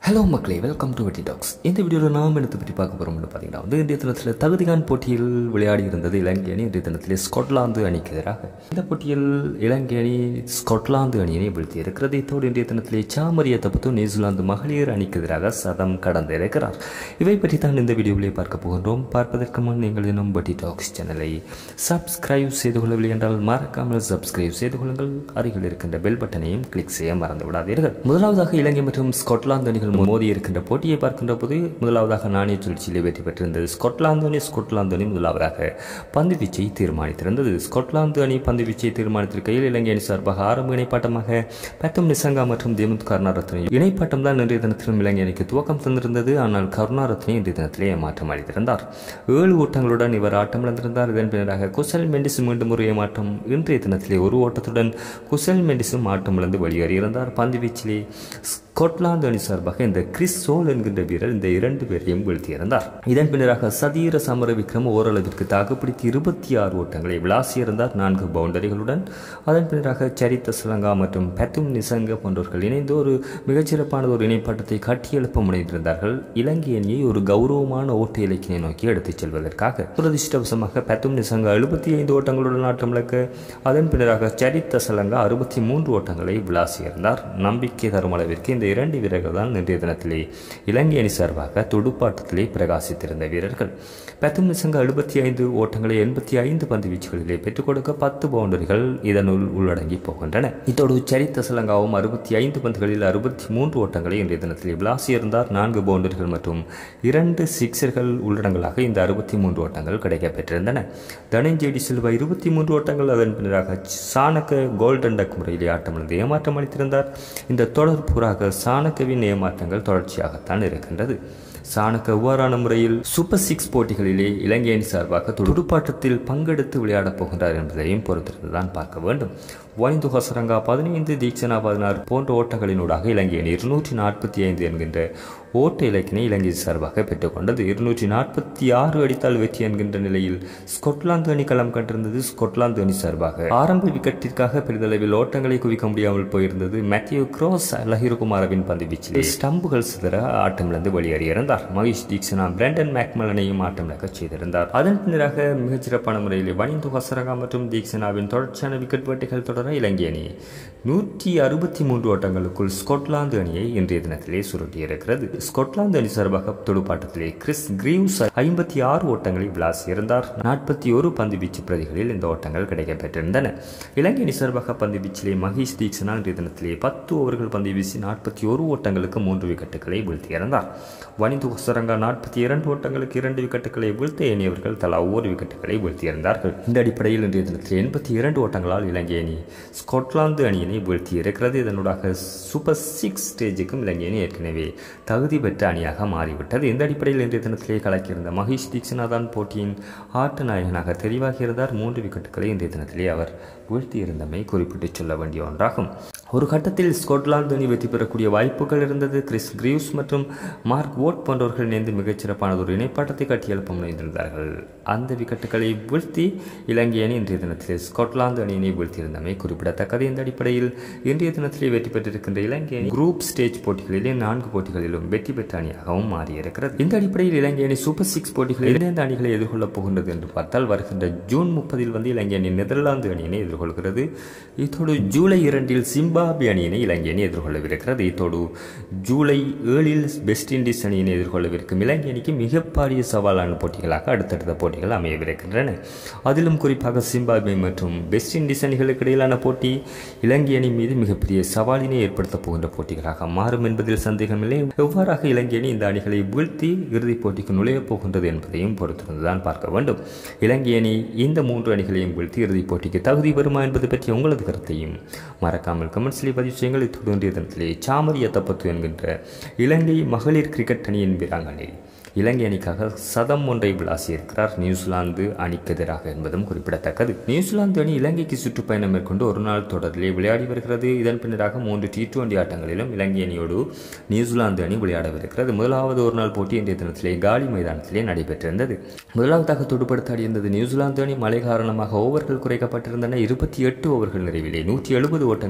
hello மக்களே welcome to வெட்டி tax இந்த வீடியோவில் நாம் எடுத்து பற்றி பார்க்க போகிறோம்னு பார்த்தீங்கன்னா வந்து இன்றைய தினத்தில் தகுதிகான் போட்டியில் விளையாடி இருந்தது இலங்கை அணி இன்றைய தினத்திலே ஸ்காட்லாந்து அணிக்கு எதிராக இந்த போட்டியில் இலங்கை அணி ஸ்காட்லாந்து அணியினை வீழ்த்தி இருக்கிறது இத்தோடு இன்றைய தினத்திலே சாமரிய தப்பத்து நியூசிலாந்து மகளிர் அணிக்கு எதிராக சதம் கடந்து இருக்கிறார் இவை பற்றி தான் இந்த வீடியோவிலே பார்க்க போகின்றோம் பார்ப்பதற்கு முன் நீங்கள் இன்னும் பட்டி டாக்ஸ் சேனலை சப்ஸ்கிரைப் செய்து கொள்ளவில்லை என்றால் மறக்காமல் சப்ஸ்கிரைப் செய்து கொள்ளுங்கள் அருகில் இருக்கின்ற பெல் பட்டனையும் கிளிக் செய்ய மறந்து விடாதீர்கள் முதலாவதாக இலங்கை மற்றும் ஸ்காட்லாந்து அணிகள் மோதி இருக்கின்ற போட்டியை பார்க்கின்ற போது முதலாவதாக நாணய சுழற்சியிலே வெற்றி பெற்றிருந்தது ஸ்காட்லாந்து அணி ஸ்காட்லாந்து அணி முதலாவதாக பந்து வீச்சை தீர்மானித்திருந்தது ஸ்காட்லாந்து அணி பந்து வீச்சை தீர்மானித்திருக்கையில் இலங்கை அணி சார்பாக ஆரம்ப இணைப்பாட்டமாக பெத்தம் நிசங்கா மற்றும் தேமுத் கருணாரத்ன இணைப்பாட்டம் தான் இன்றைய தினத்திலும் இலங்கை அணிக்கு துவக்கம் தந்திருந்தது ஆனால் கருணாரத்னே இன்றைய தினத்திலே ஏமாற்றம் அளித்திருந்தார் ஏழு ஓட்டங்களுடன் இவர் ஆட்டமிழந்திருந்தார் இதன் பின்னராக குசல் மெண்டிஸ் மீண்டும் ஒரு ஏமாற்றம் இன்றைய தினத்திலே ஒரு ஓட்டத்துடன் குசல் மெண்டிஸும் ஆட்டமிழந்து வெளியேறியிருந்தார் பந்து வீச்சிலே ஸ்காட்லாந்து அணி சார்பாக இந்த கிறிஸ் சோல் என்கின்ற வீரர் இந்த இரண்டு பேரையும் வீழ்த்தியிருந்தார் இதன் பின்னராக சதீர சமர விக்ரம் ஓரளவிற்கு தாக்குப்பிடித்து இருபத்தி ஆறு ஓட்டங்களை விளாசியிருந்தார் நான்கு பவுண்டரிகளுடன் அதன் பின்னராக சரித்த சிலங்கா மற்றும் பெத்தும் நிசங்க போன்றவர்கள் இணைந்து ஒரு மிகச்சிறப்பான ஒரு இணைப்பாட்டத்தை கட்டியெழுப்ப முனைந்திருந்தார்கள் இலங்கை அணியை ஒரு கௌரவமான ஓட்ட இலக்கினை நோக்கி எடுத்துச் செல்வதற்காக துரதிருஷ்டவசமாக பெத்தும் நிசங்க எழுபத்தி ஐந்து ஓட்டங்களுடன் ஆட்டமிழக்க அதன் பின்னராக சரித்த சலங்கா அறுபத்தி மூன்று ஓட்டங்களை விளாசியிருந்தார் நம்பிக்கை தரும் அளவிற்கு இந்த இரண்டு வீரர்கள் தான் இன்றைய தினத்திலே இலங்கை அணி சார்பாக துடுப்பாட்டத்திலே பிரகாசித்திருந்த வீரர்கள் பெத்தும் நிசங்க எழுபத்தி ஐந்து ஓட்டங்களை எண்பத்தி ஐந்து பந்து வீச்சுகளிலே பெற்றுக் கொடுக்க பத்து பவுண்டரிகள் இதனுள் உள்ளடங்கி போகின்றன இதோடு சரித்த சலங்காவும் அறுபத்தி ஐந்து பந்துகளில் அறுபத்தி மூன்று ஓட்டங்களை இன்றைய தினத்திலே விளாசியிருந்தார் நான்கு பவுண்டரிகள் மற்றும் இரண்டு சிக்ஸர்கள் உள்ளடங்களாக இந்த அறுபத்தி மூன்று ஓட்டங்கள் கிடைக்கப்பெற்றிருந்தன தனஞ்செடி சில்வா இருபத்தி மூன்று ஓட்டங்கள் அதன் பின்னராக சாணக்க கோல்டன் டக் முறையிலே ஆட்டமிழந்து ஏமாற்றம் அளித்திருந்தார் இந்த தொடர் பூராக சாணக்கவின் ஏமாற்றங்கள் தொடர்ச்சியாகத்தான் இருக்கின்றது சாணக்க இவ்வாறான முறையில் சூப்பர் சிக்ஸ் போட்டிகளிலே இலங்கை அணி சார்பாக துடுப்பாட்டத்தில் பங்கெடுத்து விளையாடப் போகின்றார் என்பதையும் பொறுத்திருந்துதான் பார்க்க வேண்டும் வைந்து ஹசரங்கா பதினைந்து தீட்சணா பதினாறு போன்ற ஓட்டங்களினூடாக இலங்கை அணி இருநூற்றி நாற்பத்தி ஐந்து என்கின்ற ஓட்ட இலக்கினை இலங்கை சார்பாக பெற்றுக்கொண்டது இருநூற்றி நாற்பத்தி ஆறு அடித்தால் வெற்றி என்கின்ற நிலையில் ஸ்கொட்லாந்து அணி களம் கண்டிருந்தது ஸ்கொட்லாந்து அணி சார்பாக ஆரம்ப விக்கெட்டிற்காக பெரிதளவில் ஓட்டங்களை குவிக்க முடியாமல் போயிருந்தது மேத்யூ க்ரோஸ் லஹிருகுமாரவின் பந்து வீச்சில் ஸ்டம்புகள் சிதற ஆட்டமிழந்து வெளியேறியிருந்தார் மகேஷ் தீக்ஷனா பிராண்டன் மேக்மலனையும் ஆட்டமிழக்க செய்திருந்தார் அதன் பின்னராக மிகச்சிறப்பான முறையில் வனிந்து ஹசரகா மற்றும் தீக்ஷனாவின் தொடர்ச்சியான விக்கெட் வேட்டைகள் தொடர இலங்கை அணி நூற்றி அறுபத்தி மூன்று ஓட்டங்களுக்குள் ஸ்கொட்லாந்து அணியை இன்றைய தினத்திலே சுருட்டியிருக்கிறது ஸ்கொட்லாந்து அணி சார்பாக துடுப்பாட்டத்திலே கிறிஸ் கிரீவ்ஸ் ஐம்பத்தி ஆறு ஓட்டங்களை விளாசியிருந்தார் நாற்பத்தி ஒரு பந்து வீச்சு பிரதிகளில் இந்த ஓட்டங்கள் கிடைக்கப்பெற்றிருந்தன இலங்கை அணி சார்பாக பந்து வீச்சிலே மகேஷ் தீக்ஷனா இன்றைய தினத்திலே பத்து ஓவர்கள் பந்து வீசி நாற்பத்தி ஒரு ஓட்டங்களுக்கு மூன்று விக்கெட்டுகளை வீழ்த்தியிருந்தார் வனிந்து ஹசரங்கா நாற்பத்தி இரண்டு ஓட்டங்களுக்கு இரண்டு விக்கெட்டுகளை வீழ்த்த எண்ணியவர்கள் தலா ஒவ்வொரு விக்கெட்டுகளை வீழ்த்தியிருந்தார்கள் இந்த அடிப்படையில் இன்றைய தினத்தில் எண்பத்தி இரண்டு ஓட்டங்களால் இலங்கை அணி ஸ்காட்லாந்து அணியினை வீழ்த்தி இருக்கிறது இதனூடாக சூப்பர் சிக்ஸ் ஸ்டேஜுக்கும் இலங்கை அணி ஏற்கனவே தகுதி பெற்ற அணியாக மாறிவிட்டது இந்த அடிப்படையில் இன்றைய தினத்திலே கலக்கியிருந்த மகேஷ் தீக்ஷனா தான் போட்டியின் ஆட்ட நாயகனாக தெரிவாகியிருந்தார் மூன்று விக்கெட்டுகளை இன்றைய தினத்திலே அவர் வீழ்த்தியிருந்தமை குறிப்பிட்டு சொல்ல வேண்டிய ஒன்றாகும் ஒரு கட்டத்தில் ஸ்காட்லாந்து அணி வெற்றி பெறக்கூடிய வாய்ப்புகள் இருந்தது கிறிஸ் கிரீவ்ஸ் மற்றும் மார்க் ஓட் போன்றவர்கள் இணைந்து மிகச்சிறப்பான ஒரு இணைப்பாட்டத்தை கட்டியெழுப்ப முனைந்திருந்தார்கள் அந்த விக்கெட்டுகளை வீழ்த்தி இலங்கை அணி இன்றைய தினத்தில் ஸ்காட்லாந்து அணியினை வீழ்த்தியிருந்தமை குறிப்பிடத்தக்கது இந்த அடிப்படையில் இன்றைய தினத்திலே வெற்றி பெற்றிருக்கின்ற இலங்கை அணி குரூப் ஸ்டேஜ் போட்டிகளிலே நான்கு போட்டிகளிலும் வெற்றி பெற்ற அணியாகவும் மாறியிருக்கிறது இந்த அடிப்படையில் இலங்கை அணி சூப்பர் சிக்ஸ் போட்டிகளில் எந்தெந்த அணிகளை எதிர்கொள்ளப் போகின்றது என்று பார்த்தால் வருகின்ற ஜூன் முப்பதில் வந்து இலங்கை அணி நெதர்லாந்து அணியினை எதிர்கொள்கிறது இத்தோடு ஜூலை இரண்டில் சிம்பாபி அணியினை இலங்கை அணி எதிர்கொள்ளவிருக்கிறது இத்தோடு ஜூலை ஏழில் வெஸ்ட் இண்டீஸ் அணியினை எதிர்கொள்ளவிருக்கும் இலங்கை அணிக்கு மிகப்பெரிய சவாலான போட்டிகளாக அடுத்தடுத்த போட்டிகள் அமையவிருக்கின்றன அதிலும் குறிப்பாக சிம்பாபே மற்றும் வெஸ்ட் இண்டீஸ் அணிகளுக்கு இடையிலான போட்டி இலங்கை அணி மீது மிகப்பெரிய சவாலினை ஏற்படுத்தப் போகின்ற போட்டிகளாக மாறும் என்பதில் சந்தேகமில்லை எவ்வாறாக இலங்கை அணி இந்த அணிகளை வீழ்த்தி இறுதிப் போட்டிக்கு நுழையப் போகின்றது என்பதையும் பொறுத்திருந்துதான் பார்க்க வேண்டும் இலங்கை அணி இந்த மூன்று அணிகளையும் வீழ்த்தி இறுதிப் போட்டிக்கு தகுதி வருமா என்பது பற்றி உங்களது கருத்தையும் மறக்காமல் கமெண்ட்ஸில் பதிவு செய்யுங்கள் இத்தொடர்ந்திய தினத்திலே சாமரிய தப்பத்து என்கின்ற இலங்கை மகளிர் கிரிக்கெட் அணியின் வீராங்கனை இலங்கை அணிக்காக சதம் ஒன்றை விளாசியிருக்கிறார் நியூசிலாந்து அணிக்கு எதிராக என்பதும் குறிப்பிடத்தக்கது நியூசிலாந்து அணி இலங்கைக்கு சுற்றுப்பயணம் மேற்கொண்டு ஒரு நாள் தொடரிலே விளையாடி வருகிறது இதன் பின்னராக மூன்று டி டுவெண்டி ஆட்டங்களிலும் இலங்கை அணியோடு நியூசிலாந்து அணி விளையாடவிருக்கிறது முதலாவது ஒரு நாள் போட்டி இன்றைய தினத்திலே காலி மைதானத்திலே நடைபெற்றிருந்தது முதலாவதாக துடுப்படுத்த இருந்தது நியூசிலாந்து அணி மழை காரணமாக ஓவர்கள் குறைக்கப்பட்டிருந்தன இருபத்தி எட்டு ஓவர்கள் நிறைவிலே நூற்றி எழுபது ஓட்டங்களை நியூ-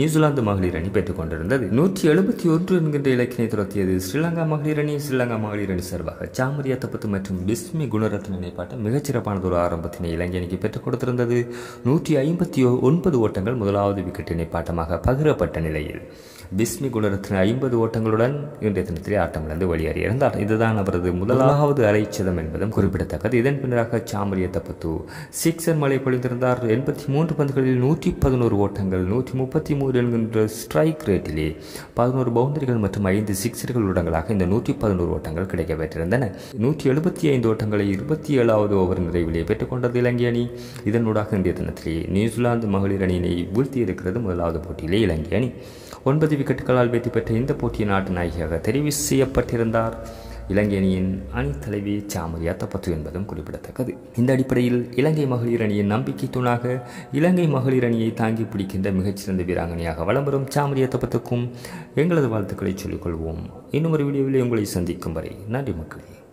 நியூசிலாந்து மகளிர் அணி பெற்றுக் கொண்டிருந்தது நூற்றி எழுபத்தி ஒன்று என்கின்ற இலக்கினை துரத்தியது ஸ்ரீலங்கா மகளிர் அணி ஸ்ரீலங்கா மகளிர் அணி சார்பாக சாமரியா தப்பத்து மற்றும் பிஸ்மி குணரத்ன இணைப்பாட்ட மிகச்சிறப்பானது ஒரு ஆரம்பத்தினை இலங்கை அணிக்கு பெற்றுக் கொடுத்திருந்தது நூற்றி ஐம்பத்தி ஒன்பது ஓட்டங்கள் முதலாவது விக்கெட் இணைப்பாட்டமாக பகிரப்பட்ட நிலையில் பிஸ்மி குணரத்ன ஐம்பது ஓட்டங்களுடன் இன்றைய தினத்திலே ஆட்டமிழந்து வெளியேறியிருந்தார் இதுதான் அவரது முதலாவது அரைச்சதம் என்பதும் குறிப்பிடத்தக்கது இதன் பின்னராக சாமரிய தப்பத்து சிக்ஸர் மழை பொழிந்திருந்தார் எண்பத்தி மூன்று பந்துகளில் நூற்றி பதினோரு ஓட்டங்கள் நூற்றி முப்பத்தி மூன்று என்கின்ற ஸ்ட்ரைக் ரேட்டிலே பதினோரு பவுண்டரிகள் மற்றும் ஐந்து சிக்ஸர்கள் உடங்களாக இந்த நூற்றி பதினோரு ஓட்டங்கள் கிடைக்கப்பெற்றிருந்தன நூற்றி எழுபத்தி ஐந்து ஓட்டங்களை இருபத்தி ஏழாவது ஓவர் நிறைவிலே பெற்றுக்கொண்டது இலங்கை அணி இதனூடாக இன்றைய தினத்திலே நியூசிலாந்து மகளிர் அணியினை வீழ்த்தியிருக்கிறது முதலாவது போட்டியிலே இலங்கை அணி ஒன்பது விக்கெட்டுகளால் வெற்றி பெற்ற இந்த போட்டியின் நாட்டு நாயகியாக தெரிவு செய்யப்பட்டிருந்தார் இலங்கை அணியின் அணி தலைவி சாமரியா தப்பத்து என்பதும் குறிப்பிடத்தக்கது இந்த அடிப்படையில் இலங்கை மகளிர் அணியின் நம்பிக்கை தூணாக இலங்கை மகளிர் அணியை தாங்கி பிடிக்கின்ற மிகச்சிறந்த வீராங்கனையாக வலம் வரும் சாமரியா தப்பத்துக்கும் எங்களது வாழ்த்துக்களை சொல்லிக்கொள்வோம் இன்னும் ஒரு வீடியோவில் உங்களை சந்திக்கும் வரை நன்றி மக்களே